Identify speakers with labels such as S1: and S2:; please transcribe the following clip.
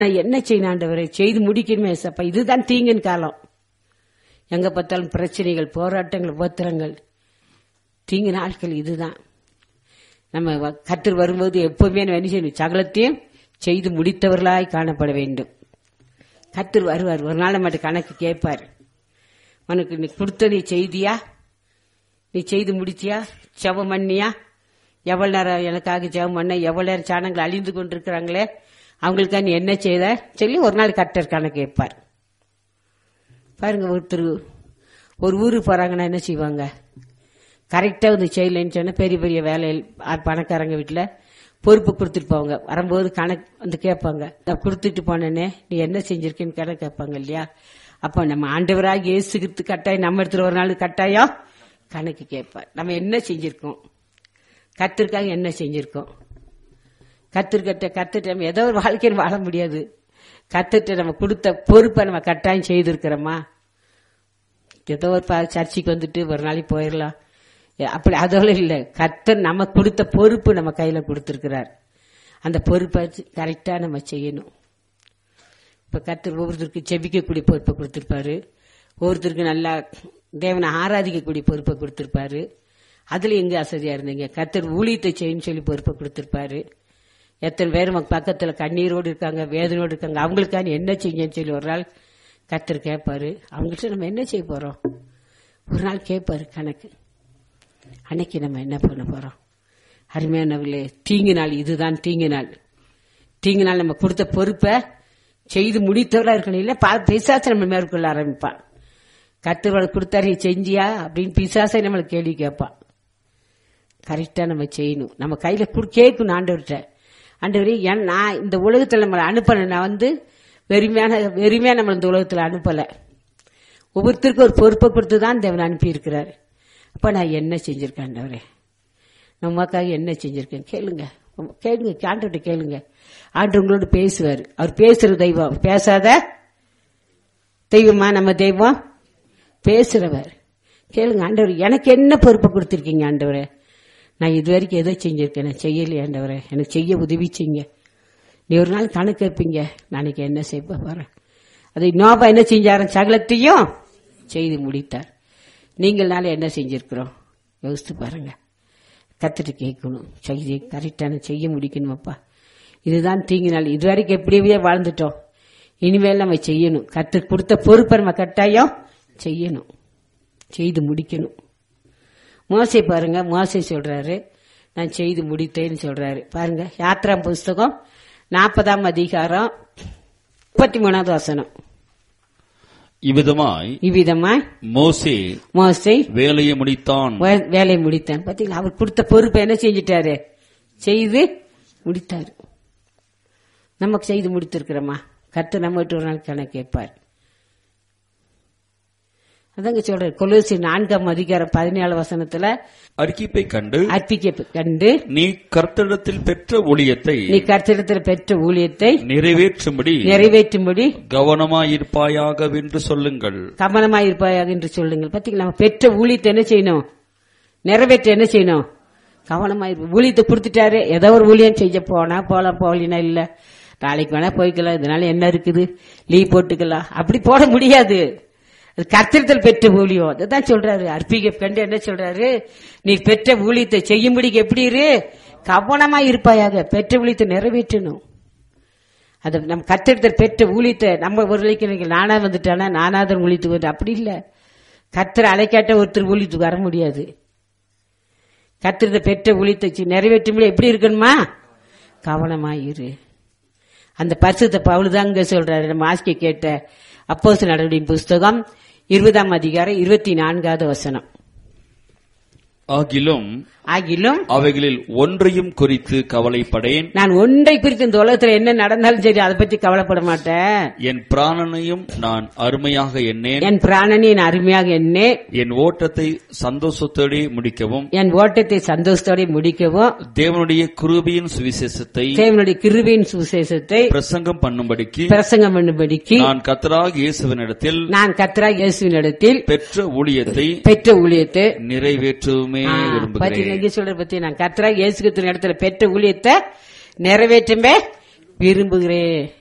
S1: நான் என்ன செய்யணும் ஆண்டவரே செய்து முடிக்கணுமே ஏசப்பா இதுதான் தீங்கின் காலம் எங்க பார்த்தாலும் பிரச்சனைகள் போராட்டங்கள் உபத்திரங்கள் தீங்கு நாட்கள் இதுதான் நம்ம வ- கர்த்தர் வரும்போது எப்பவுமே நம்ம என்ன செய்யணும் சகலத்தையும் செய்து முடித்தவர்களாய் காணப்பட வேண்டும் கர்த்தர் வருவார் ஒரு நாள் மட்டும் கணக்கு கேட்பார் உனக்கு நீ கொடுத்த நீ செய்தியா நீ செய்து முடிச்சியா ஜெபம் பண்ணியா எவ்வளவு நேரம் எனக்காக ஜெபம் பண்ண எவ்வளவு நேரம் சாணங்கள் அழிந்து கொண்டிருக்கிறாங்களே அவங்களுக்காக நீ என்ன செய்த சொல்லி ஒரு நாள் கர்த்தர் கணக்கு கேட்பார் பாருங்க ஒருத்தர் ஒரு ஊருக்கு போறாங்கன்னா என்ன செய்வாங்க கரெக்டா வந்து செய்யலைன்னு சொன்னா பெரிய பெரிய வேலையில் ஆ- பணக்காரங்க வீட்டுல பொறுப்பு கொடுத்துட்டு போவாங்க வரும்போது கணக்கு வந்து கேட்பாங்க நான் கொடுத்துட்டு போனேனே நீ என்ன செஞ்சிருக்கேன்னு கணக்கு கேட்பாங்க இல்லையா அப்ப நம்ம ஆண்டவராக இயேசுக்கு கட்டாயம் நம்ம இடத்துல ஒரு நாள் கட்டாயம் கணக்கு கேட்பார் நம்ம என்ன செஞ்சிருக்கோம் கத்திற்காக என்ன செஞ்சிருக்கோம் கத்திருக்கட்ட கத்துட்டு நம்ம ஏதோ ஒரு வாழ்க்கையில் வாழ முடியாது கத்துட்டு நம்ம கொடுத்த பொறுப்பை நம்ம கட்டாயம் செய்திருக்கிறோமா ஏதோ ஒரு ப- சர்ச்சுக்கு வந்துட்டு ஒரு நாளைக்கு போயிடலாம் ஏ, அப்படி அதோட இல்ல கர்த்தர் நம்ம கொடுத்த பொறுப்பு நம்ம கையில கொடுத்திருக்கிறார் அந்த பொறுப்பை கரெக்டா நம்ம செய்யணும் இப்ப கர்த்தர் ஒவ்வொருத்தருக்கு செபிக்கக்கூடிய பொறுப்பை கொடுத்திருப்பாரு ஒவ்வொருத்தருக்கு நல்லா தேவனை ஆராதிக்கக்கூடிய பொறுப்பை கொடுத்திருப்பாரு அதுல எங்க அசதியா இருந்தீங்க கர்த்தர் ஊழியத்தை செய்யணும்னு சொல்லி பொறுப்பை கொடுத்திருப்பாரு எத்தனை பேர் உங்க பக்கத்துல கண்ணீரோடு இருக்காங்க வேதனையோடு இருக்காங்க அவங்களுக்கான என்ன செய்யுங்கன்னு சொல்லி ஒரு நாள் கர்த்தர் கேட்பாரு அவங்கள்ட்ட நம்ம என்ன செய்ய போறோம் ஒரு நாள் கேட்பாரு கணக்கு அன்னைக்கு நம்ம என்ன பண்ண போறோம் அருமையானவர்களே தீங்கு நாள் இதுதான் தீங்கு நாள் தீங்கு நாள் நம்ம கொடுத்த பொறுப்பை செய்து முடித்தவரா இருக்கணும் இல்ல பா- பிசாசை நம்ம மேற்கொள்ள ஆரம்பிப்பான் கத்துவளை கொடுத்தாரு "நீ செஞ்சியா அப்படின்னு பிசாசை நம்மளுக்கு கேள்வி கேட்பான் கரெக்டா நம்ம செய்யணும் நம்ம கையில குடு- கேட்கணும் ஆண்டவர்கிட்ட ஆண்டவரே ஏன் நான் இந்த உலகத்துல நம்மளை அனுப்பல நான் வந்து வெறுமையான வெறுமையா நம்ம இந்த உலகத்துல அனுப்பல ஒவ்வொருத்தருக்கும் ஒரு பொறுப்பை கொடுத்து தான் தேவன் அனுப்பி இருக்கிறாரு அப்ப நான் என்ன செஞ்சிருக்கேன் ஆண்டவரே நமக்காக என்ன செஞ்சிருக்கேன் கேளுங்க கேளுங்க ஆண்டவர்கிட்ட கேளுங்க ஆண்டவர் உங்களோட பேசுவார் அவர் பேசுற தெய்வம் பேசாத தெய்வமா நம்ம தெய்வம் பேசுறவர் கேளுங்க ஆண்டவர் எனக்கு என்ன பொறுப்பை கொடுத்திருக்கீங்க ஆண்டவரே நான் இது வரைக்கும் எதோ செஞ்சிருக்கேன் நான் செய்யலையே ஆண்டவரே எனக்கு செய்ய உதவி செய்யுங்க நீ ஒரு நாள் கணக்கு வைப்பீங்க நாளைக்கு என்ன செய்ய போறேன் அதை நோபா என்ன செஞ்சாரன் சகலத்தையும் செய்து முடித்தார் நீங்கள்னால என்ன செஞ்சிருக்கிறோம் யோசித்து பாருங்க கத்துட்டு கேட்கணும் செய்தி கரெக்டான செய்ய முடிக்கணுமப்பா இதுதான் தீங்கு நாள் இதுவரைக்கும் எப்படியே வாழ்ந்துட்டோம் இனிமேல் நம்ம செய்யணும் கத்து கொடுத்த பொறுப்பை நம்ம கட்டாயம் செய்யணும் செய்து முடிக்கணும் மோசை பாருங்க மோசை சொல்றாரு நான் செய்து முடித்தேன்னு சொல்றாரு பாருங்க யாத்ரா புஸ்தகம் நாற்பதாம் அதிகாரம் முப்பத்தி மூணாவது வசனம்
S2: இவ்விதமாய்
S1: இவ்விதமா
S2: மோசே
S1: மோசை
S2: வேலையை முடித்தான்
S1: வே- வேலையை முடித்தான் பாத்தீங்களா அவர் கொடுத்த பொறுப்பை என்ன செஞ்சிட்டாரு செய்து முடித்தாரு நமக்கு செய்து முடித்திருக்கிறோமா கர்த்தர் நம்ம விட்டு ஒரு நாள் கணக்கு கேட்பார் அதாங்க சொல்றாரு கொலோசி நான்காம் அதிகாரம் பதினேழு வசனத்துல
S2: அறிக்கைப்பை கண்டு
S1: அர்ப்பிக்க கண்டு
S2: நீ கர்த்தரிடத்தில் பெற்ற ஊழியத்தை
S1: நீ கர்த்தரிடத்தில் பெற்ற ஊழியத்தை
S2: நிறைவேற்றும்படி
S1: நிறைவேற்றும்படி
S2: கவனமாயிருப்பாயாகவென்று சொல்லுங்கள்
S1: கவனமாயிருப்பாயாக என்று சொல்லுங்கள் பாத்தீங்களா நம்ம பெற்ற ஊழியத்தை என்ன செய்யணும் நிறைவேற்ற என்ன செய்யணும் கவனமாயிருப்போம் ஊழியத்தை கொடுத்துட்டாரு ஏதோ ஒரு ஊழியம் செய்ய போனா போலாம் போகலினா இல்ல நாளைக்கு வேணா போய்க்கலாம் இதனால என்ன இருக்குது லீவ் போட்டுக்கலாம் அப்படி போட முடியாது அது கர்த்தரித்தல் பெற்ற ஊழியம் அதுதான் சொல்றாரு அர்ப்பிக கண்டு என்ன சொல்றாரு நீ பெற்ற ஊழியத்தை செய்யும்படிக்கு எப்படி இரு கவனமா இருப்பாயாக பெற்ற ஊழியத்தை நிறைவேற்றணும் அது நம்ம கத்தெடுத்த பெற்ற ஊழியத்தை நம்ம ஒரு நினைக்கிறீங்க நானா வந்துட்டானா நானாதான் ஊழியத்துக்கு வந்து அப்படி இல்ல கத்தர் அழைக்காட்ட ஒருத்தர் ஊழியத்துக்கு வர முடியாது கத்திரத்தை பெற்ற ஊழியத்தை செய்- நிறைவேற்றும்படி எப்படி இருக்கணுமா கவனமா இரு அந்த பரிசுத்த பவுலுதாங்க சொல்றாரு நம்ம ஆசிக்க கேட்ட அப்போஸ் நடவடிக்கை புஸ்தகம் இருபதாம் அதிகாரம் இருபத்தி நான்காவது வசனம்
S2: ஆகிலும்
S1: ஆகிலும்
S2: அவைகளில் ஒன்றையும் குறித்து கவலைப்படேன்
S1: நான் ஒன்றை குறித்து இந்த உலகத்துல என்ன நடந்தாலும் சரி அதை பத்தி கவலைப்பட மாட்டேன்
S2: என் பிராணனையும் நான் அருமையாக எண்ணேன்
S1: என் பிராணனின் அருமையாக எண்ணே
S2: என் ஓட்டத்தை சந்தோஷத்தோടെ முடிக்கவும்
S1: என் ஓட்டத்தை சந்தோஷத்தோட முடிக்கவும்
S2: தேவனுடைய குருபியின் சுவிசேஷத்தை
S1: தேவனுடைய கிருபையின் சுவிசேஷத்தை
S2: பிரசங்கம் பண்ணும்படிக்கு
S1: பிரசங்கம் பண்ணும்படிக்கு
S2: நான் கத்தராக இயேசுவினிடத்தில்
S1: நான் கத்ரா இயேசுவினிடத்தில்
S2: பெற்ற ஊழியத்தை
S1: பெற்ற ஊழியத்தை
S2: நிறைவேற்றவுமே
S1: ஆ,
S2: விரும்புகிறேன்
S1: பாத்தீங்களா, இங்க சொல்ற பத்தி நான் கத்ரா இயேசுகிற இடத்துல பெற்ற ஊழியத்தை நிறைவேற்றுமே விரும்புகிறேன்